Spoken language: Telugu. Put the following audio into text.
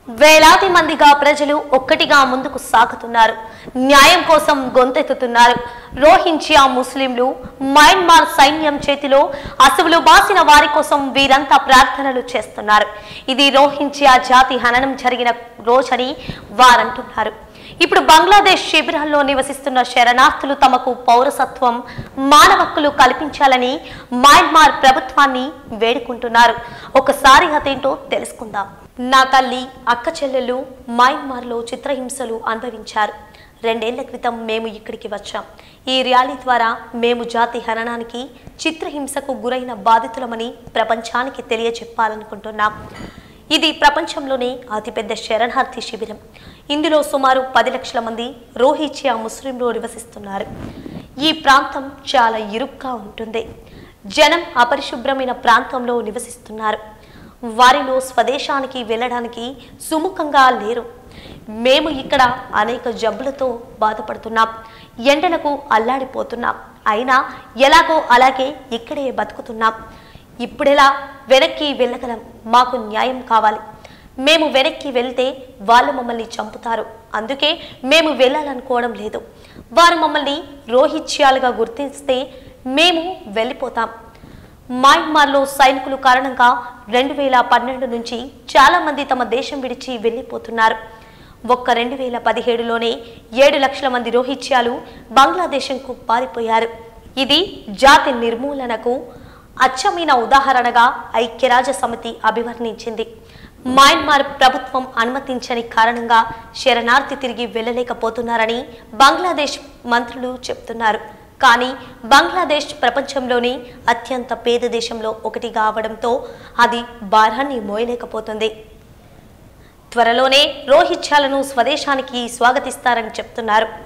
వేలాది మందిగా ప్రజలు ఒక్కటిగా ముందుకు సాగుతున్నారు న్యాయం కోసం గొంతెత్తుతున్నారు రోహించియా ముస్లింలు మయన్మార్ సైన్యం చేతిలో అసువులు బాసిన వారి కోసం వీరంతా ప్రార్థనలు చేస్తున్నారు ఇది రోహించియా జాతి హననం జరిగిన రోజని వారంటున్నారు ఇప్పుడు బంగ్లాదేశ్ శిబిరాల్లో నివసిస్తున్న శరణార్థులు తమకు పౌరసత్వం మానవ హక్కులు కల్పించాలని మయన్మార్ ప్రభుత్వాన్ని వేడుకుంటున్నారు ఒకసారి అదేంటో తెలుసుకుందాం నా తల్లి అక్క చెల్లెళ్ళు మయన్మార్లో చిత్రహింసలు అనుభవించారు రెండేళ్ల క్రితం మేము ఇక్కడికి వచ్చాం ఈ ర్యాలీ ద్వారా మేము జాతి హననానికి చిత్రహింసకు గురైన బాధితులమని ప్రపంచానికి తెలియచెప్పాలనుకుంటున్నాం ఇది ప్రపంచంలోనే అతిపెద్ద శరణార్థి శిబిరం ఇందులో సుమారు పది లక్షల మంది రోహిచియా ముస్లింలు నివసిస్తున్నారు ఈ ప్రాంతం చాలా ఇరుగ్గా ఉంటుంది జనం అపరిశుభ్రమైన ప్రాంతంలో నివసిస్తున్నారు వారిలో స్వదేశానికి వెళ్ళడానికి సుముఖంగా లేరు మేము ఇక్కడ అనేక జబ్బులతో బాధపడుతున్నాం ఎండలకు అల్లాడిపోతున్నాం అయినా ఎలాగో అలాగే ఇక్కడే బతుకుతున్నాం ఇప్పుడెలా వెనక్కి వెళ్ళగలం మాకు న్యాయం కావాలి మేము వెనక్కి వెళ్తే వాళ్ళు మమ్మల్ని చంపుతారు అందుకే మేము వెళ్ళాలనుకోవడం లేదు వారు మమ్మల్ని రోహిత్యాలుగా గుర్తిస్తే మేము వెళ్ళిపోతాం మయన్మార్లో సైనికులు కారణంగా రెండు వేల పన్నెండు నుంచి చాలా మంది తమ దేశం విడిచి వెళ్ళిపోతున్నారు ఒక్క రెండు వేల పదిహేడులోనే ఏడు లక్షల మంది రోహిత్యాలు బంగ్లాదేశంకు పారిపోయారు ఇది జాతి నిర్మూలనకు అచ్చమైన ఉదాహరణగా ఐక్యరాజ్య సమితి అభివర్ణించింది మయన్మార్ ప్రభుత్వం అనుమతించని కారణంగా శరణార్థి తిరిగి వెళ్ళలేకపోతున్నారని బంగ్లాదేశ్ మంత్రులు చెప్తున్నారు కానీ బంగ్లాదేశ్ ప్రపంచంలోని అత్యంత పేద దేశంలో ఒకటిగా అవడంతో అది భారాన్ని మోయలేకపోతుంది త్వరలోనే రోహిత్యాలను స్వదేశానికి స్వాగతిస్తారని చెప్తున్నారు